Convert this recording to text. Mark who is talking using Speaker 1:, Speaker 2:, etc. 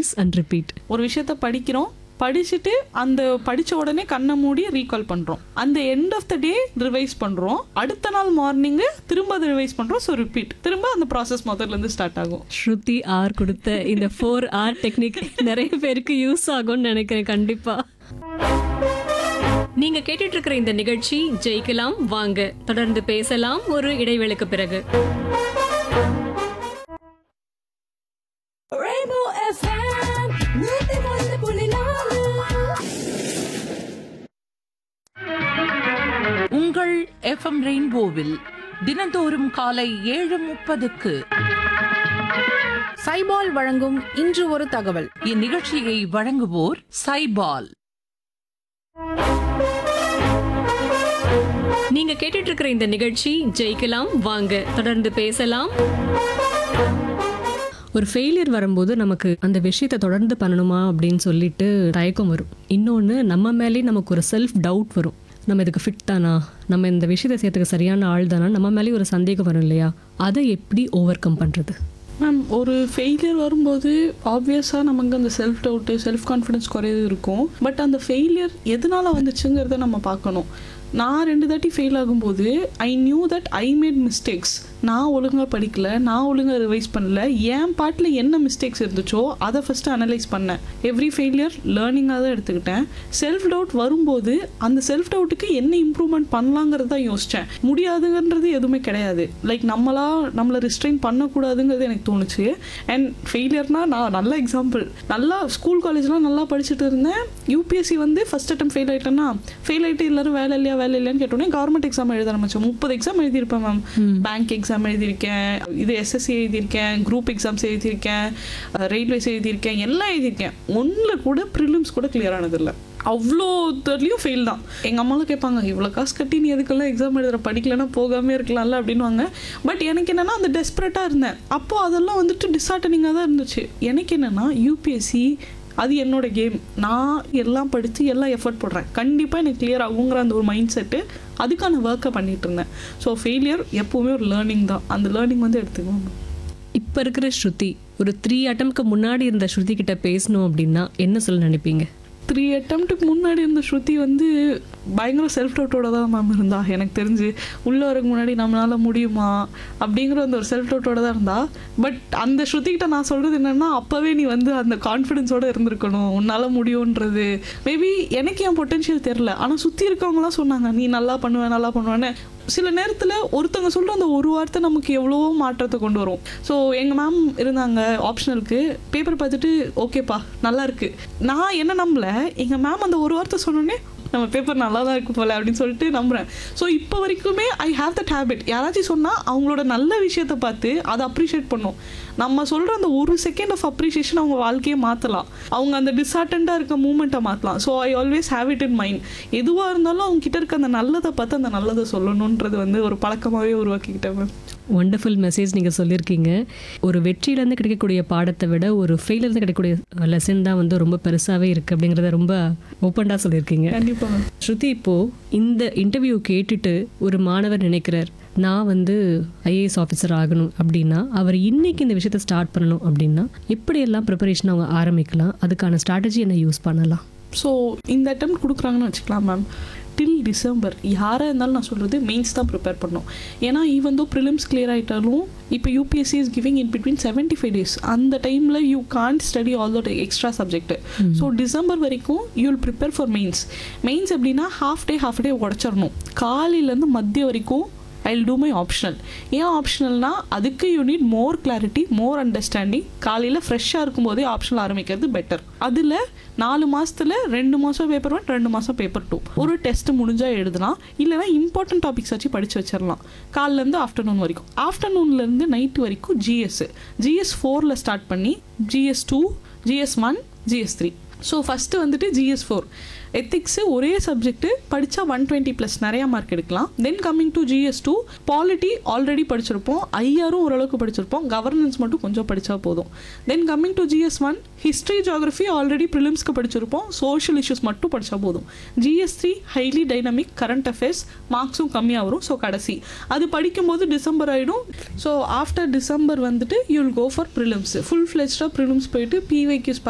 Speaker 1: Revise and repeat
Speaker 2: ஒரு விஷயத்த படிக்கிறோம் படிச்சுட்டு அந்த படிச்ச உடனே கண்ணை மூடி ரீகால் பண்றோம் அந்த end of the day revise பண்றோம் அடுத்த நாள் மார்னிங் திரும்ப அதை ரிவைஸ் பண்றோம் ஸோ ரிப்பீட் திரும்ப அந்த ப்ராசஸ் முதல்ல இருந்து ஸ்டார்ட் ஆகும்
Speaker 1: ஸ்ருதி ஆர் கொடுத்த இந்த ஃபோர் ஆர் டெக்னிக் நிறைய பேருக்கு யூஸ் ஆகும்னு நினைக்கிறேன் கண்டிப்பா நீங்க கேட்டுட்டு இருக்கிற இந்த நிகழ்ச்சி ஜெயிக்கலாம் வாங்க தொடர்ந்து பேசலாம் ஒரு இடைவேளைக்கு பிறகு
Speaker 3: Rainbow FM, நூத்தி ஒன்று புள்ளி நாலு.
Speaker 4: உங்கள் எஃப்எம் ரெயின்போவில் தினந்தோறும் காலை ஏழு முப்பதுக்கு
Speaker 5: சைபால் வழங்கும் இன்று ஒரு தகவல்
Speaker 4: இந்நிகழ்ச்சியை வழங்குவோர் சைபால்
Speaker 1: நீங்க கேட்டுட்டு இருக்கிற இந்த நிகழ்ச்சி ஜெயிக்கலாம் வாங்க தொடர்ந்து பேசலாம் ஒரு ஃபெயிலியர் வரும்போது நமக்கு அந்த விஷயத்தை தொடர்ந்து பண்ணணுமா அப்படின்னு சொல்லிட்டு தயக்கம் வரும் இன்னொன்று நம்ம மேலே நமக்கு ஒரு செல்ஃப் டவுட் வரும் நம்ம இதுக்கு ஃபிட் தானா நம்ம இந்த விஷயத்தை செய்யறதுக்கு சரியான ஆள் தானா நம்ம மேலே ஒரு சந்தேகம் வரும் இல்லையா அதை எப்படி ஓவர் கம் பண்ணுறது
Speaker 2: மேம் ஒரு ஃபெயிலியர் வரும்போது ஆப்வியஸாக நமக்கு அந்த செல்ஃப் டவுட்டு செல்ஃப் கான்ஃபிடன்ஸ் குறையது இருக்கும் பட் அந்த ஃபெயிலியர் எதனால வந்துச்சுங்கிறத நம்ம பார்க்கணும் நான் ரெண்டு தாட்டி ஃபெயில் ஆகும்போது I knew that I made mistakes நான் ஒழுங்காக படிக்கல நான் ஒழுங்காக ரிவைஸ் பண்ணல என் பாட்டில் என்ன மிஸ்டேக்ஸ் இருந்துச்சோ அதை ஃபஸ்ட்டு அனலைஸ் பண்ணேன் எவ்ரி ஃபெயிலியர் லேர்னிங்காக தான் எடுத்துக்கிட்டேன் செல்ஃப் டவுட் வரும்போது அந்த செல்ஃப் டவுட்டுக்கு என்ன இம்ப்ரூவ்மெண்ட் பண்ணலாங்கிறது தான் யோசித்தேன் முடியாதுங்கிறது எதுவுமே கிடையாது லைக் நம்மளா நம்மளை ரிஸ்ட்ரெயின் பண்ணக்கூடாதுங்கிறது எனக்கு தோணுச்சு அண்ட் ஃபெயிலியர்னா நான் நல்ல எக்ஸாம்பிள் நல்லா ஸ்கூல் காலேஜ்லாம் நல்லா படிச்சுட்டு இருந்தேன் யூபிஎஸ்சி வந்து ஃபர்ஸ்ட் அட்டம் ஃபெயில் ஆயிட்டேன்னா ஃபெயில் ஆகிட்டு எல்லாரும் வேலை இல்லையா வேலை இல்லையான்னு கேட்டோன்னே கவர்மெண்ட் எக்ஸாம் எழுத ஆரம்பிச்சோம் முப்பது எக்ஸாம் எழுதியிருப்பேன் மேம் பேங்க் எக்ஸாம் எழுதியிருக்கேன் இது எஸ்எஸ்சி எழுதியிருக்கேன் குரூப் எக்ஸாம்ஸ் எழுதியிருக்கேன் ரயில்வேஸ் எழுதியிருக்கேன் எல்லாம் எழுதியிருக்கேன் ஒன்றில் கூட ப்ரிலிம்ஸ் கூட கிளியர் ஆனதில்லை அவ்வளோ இதுலேயும் ஃபெயில் தான் எங்கள் அம்மாவும் கேட்பாங்க இவ்வளோ காசு கட்டி நீ எதுக்கெல்லாம் எக்ஸாம் எழுதுற படிக்கலைன்னா போகாமே இருக்கலாம்ல அப்படின்வாங்க பட் எனக்கு என்னென்னா அந்த டெஸ்பரேட்டாக இருந்தேன் அப்போ அதெல்லாம் வந்துட்டு டிஸ்ஆர்டனிங்காக தான் இருந்துச்சு எனக்கு என்னென்னா யூபிஎஸ்சி அது என்னோட கேம் நான் எல்லாம் படித்து எல்லாம் எஃபர்ட் போடுறேன் கண்டிப்பாக எனக்கு கிளியர் ஆகுங்கிற அந்த ஒரு மைண்ட் செட்டு அதுக்கான ஒர்க்கை பண்ணிட்டு இருந்தேன் ஸோ ஃபெயிலியர் எப்போவுமே ஒரு லேர்னிங் தான் அந்த லேர்னிங் வந்து எடுத்துக்கணும்
Speaker 1: இப்போ இருக்கிற ஸ்ருதி ஒரு த்ரீ அட்டம்க்கு முன்னாடி இருந்த ஸ்ருதி கிட்ட பேசணும் அப்படின்னா என்ன சொல்ல நினைப்பீங்க
Speaker 2: த்ரீ அட்டம்ப்ட்டுக்கு முன்னாடி இருந்த ஸ்ருதி வந்து பயங்கர செல்ஃப் டவுட்டோட தான் மேம் இருந்தா எனக்கு தெரிஞ்சு உள்ளே வரக்கு முன்னாடி நம்மளால முடியுமா அப்படிங்கிற அந்த ஒரு செல்ஃப் டவுட்டோட தான் இருந்தா பட் அந்த ஸ்ருதிக்கிட்ட நான் சொல்கிறது என்னென்னா அப்போவே நீ வந்து அந்த கான்ஃபிடென்ஸோட இருந்திருக்கணும் உன்னால் முடியுன்றது மேபி எனக்கு என் பொட்டென்ஷியல் தெரில ஆனால் சுற்றி இருக்கவங்களாம் சொன்னாங்க நீ நல்லா பண்ணுவ நல்லா பண்ணுவேன்னு சில நேரத்தில் ஒருத்தவங்க சொல்கிற அந்த ஒரு வார்த்தை நமக்கு எவ்வளவோ மாற்றத்தை கொண்டு வரும் ஸோ எங்கள் மேம் இருந்தாங்க ஆப்ஷனலுக்கு பேப்பர் பார்த்துட்டு ஓகேப்பா நல்லா இருக்கு நான் என்ன நம்பல எங்கள் மேம் அந்த ஒரு வார்த்தை சொன்னோடனே நம்ம பேப்பர் நல்லா தான் இருக்கு போல அப்படின்னு சொல்லிட்டு நம்புறேன் ஸோ இப்போ வரைக்குமே ஐ ஹாவ் தட் ஹேபிட் யாராச்சும் சொன்னால் அவங்களோட நல்ல விஷயத்தை பார்த்து அதை அப்ரிஷியேட் பண்ணும் நம்ம சொல்கிற அந்த ஒரு செகண்ட் ஆஃப் அப்ரிஷியேஷன் அவங்க வாழ்க்கையை மாற்றலாம் அவங்க அந்த டிஸ்ஹார்டண்டாக இருக்க மூமெண்ட்டை மாற்றலாம் so I always have it in mind எதுவாக இருந்தாலும் அவங்க கிட்ட இருக்க அந்த நல்லதை பார்த்து அந்த நல்லதை சொல்லணுன்றது வந்து ஒரு பழக்கமாகவே உருவாக்கிக்கிட்டேன் மேம்
Speaker 1: ஒண்டர்ஃபுல் மெசேஜ் நீங்கள் சொல்லியிருக்கீங்க ஒரு வெற்றியிலேருந்து கிடைக்கக்கூடிய பாடத்தை விட ஒரு ஃபெயிலிருந்து கிடைக்கக்கூடிய லெசன் தான் வந்து ரொம்ப பெருசாகவே இருக்குது அப்படிங்கிறத ரொம்ப ஓப்பனாக சொல்லியிருக்கீங்க
Speaker 2: கண்டிப்பாக மேம்
Speaker 1: ஸ்ருதி இப்போ இந்த இன்டர்வியூ கேட்டுட்டு ஒரு மாணவர் நினைக்கிறார் நான் வந்து ஐஏஎஸ் ஆஃபீஸர் ஆகணும் அப்படின்னா அவர் இன்னைக்கு இந்த விஷயத்தை ஸ்டார்ட் பண்ணணும் அப்படின்னா எப்படியெல்லாம் ப்ரிப்பரேஷன் அவங்க ஆரம்பிக்கலாம் அதுக்கான ஸ்ட்ராட்டஜி என்ன யூஸ் பண்ணலாம்
Speaker 2: ஸோ இந்த அட்டம் கொடுக்குறாங்கன்னு வச்சுக்கலாம் மேம் டில் டிசம்பர் யாராக இருந்தாலும் நான் சொல்கிறது மெயின்ஸ் தான் ப்ரிப்பேர் பண்ணோம் ஏன்னா ஈவன் தோ ப்ரிலிம்ஸ் கிளியர் ஆகிட்டாலும் இப்போ UPSC is giving in between seventy five days அந்த டைமில் you can't study all that extra subject so December வரைக்கும் you will prepare for mains mains எப்படின்னா ஹாஃப் டே ஹாஃப் டே உடச்சிடணும் காலையிலேருந்து மதியம் வரைக்கும் I will do my optional ஏன் ஆப்ஷனல்னா அதுக்கு you need more clarity more understanding காலையில் ஃப்ரெஷ்ஷாக இருக்கும்போதே ஆப்ஷனல் ஆரம்பிக்கிறது பெட்டர் அதில் நாலு மாதத்தில் ரெண்டு மாதம் பேப்பர் ஒன் ரெண்டு மாதம் பேப்பர் டூ ஒரு டெஸ்ட் முடிஞ்சால் எழுதலாம் இல்லைனா இம்பார்ட்டன்ட் டாபிக்ஸ் வச்சு படித்து வச்சிடலாம் காலிலேருந்து ஆஃப்டர்நூன் வரைக்கும் ஆஃப்டர்நூன்லேருந்து நைட் வரைக்கும் ஜிஎஸ் ஜிஎஸ் ஃபோரில் ஸ்டார்ட் பண்ணி GS two GS one GS three so first வந்துட்டு ஜிஎஸ் ஃபோர் எத்திக்ஸு ஒரே சப்ஜெக்ட் படித்தா ஒன் டுவெண்ட்டி ப்ளஸ் நிறையா மார்க் எடுக்கலாம் then coming to GS two polity already படிச்சிருப்போம் ஐஆரும் ஓரளவுக்கு படிச்சிருப்போம் கவர்னன்ஸ் மட்டும் கொஞ்சம் படித்தா போதும் then coming to GS one history geography already ப்ரிலிம்ஸ்க்கு படிச்சிருப்போம் சோஷியல் இஷ்யூஸ் மட்டும் படித்தா போதும் GS three highly dynamic current affairs மார்க்ஸும் கம்மியாக வரும் ஸோ கடைசி அது படிக்கும்போது டிசம்பர் ஆகிடும் ஸோ ஆஃப்டர் டிசம்பர் வந்துட்டு you will go for prelims full ஃப்ளெஜ்டாக ப்ரிலிம்ஸ் போயிட்டு பிவைக்யூஸ்